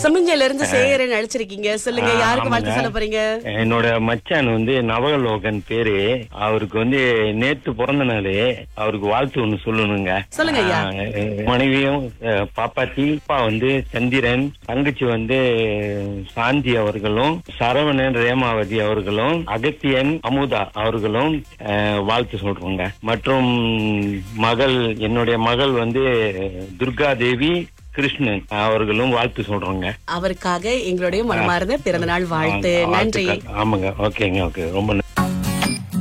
சமிஞ்சையில இருந்து சேரன் அழைச்சிருக்கீங்க சொல்லுங்க ஆ, யாருக்கு வாழ்த்து ஆமாங்க. சொல்ல போறீங்க என்னோட மச்சான் வந்து நவலோகன் பேரு அவருக்கு வந்து நேத்து பிறந்த நாள் அவருக்கு வாழ்த்து ஒண்ணு சொல்லணுங்க சொல்லுங்க ஐயா. ஆ, மனைவியும் அஹ், பாப்பாத்தி அப்பா வந்து சந்திரன் தங்கச்சி வந்து சாந்தி அவர்களும் சரவணன் ரேமாவதி அவர்களும் அகத்தியன் அமுதா அவர்களும் அஹ், வாழ்த்து சொல்றோங்க மற்றும் மகள் என்னுடைய மகள் வந்து துர்கா தேவி கிருஷ்ணன் அவர்களும் வாழ்த்து சொல்றோங்க அவருக்காக எங்களுடைய மனமார்ந்த பிறந்த நாள் வாழ்த்து நன்றி வாழ்த்துக்கள். ஆமாங்க ஓகேங்க ஓகே ரொம்ப நன்றி